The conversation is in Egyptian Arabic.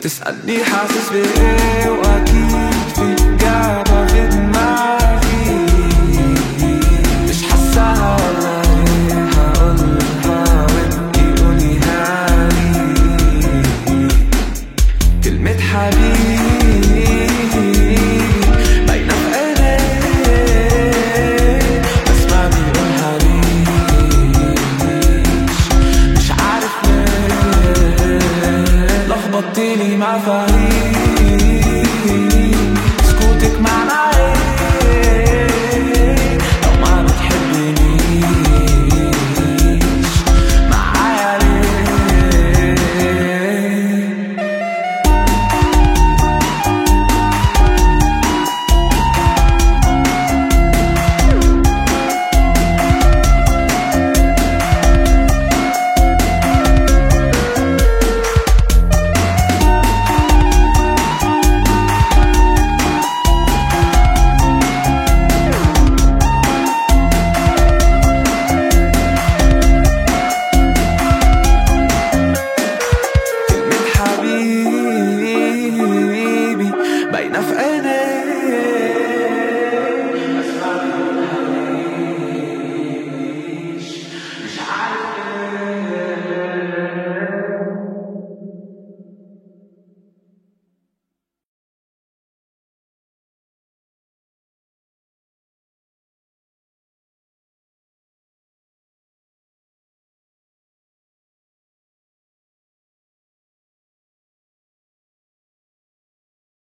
تسألني حاسس بإيه وأكيد في إجابة في دماغي مش حاساها ولا إيه هقولها وإنتي قوليها لي كلمة حبيبي باينة في عينيه بس ما بيقولها ليش مش عارف ليه لخبطتني مع فهيم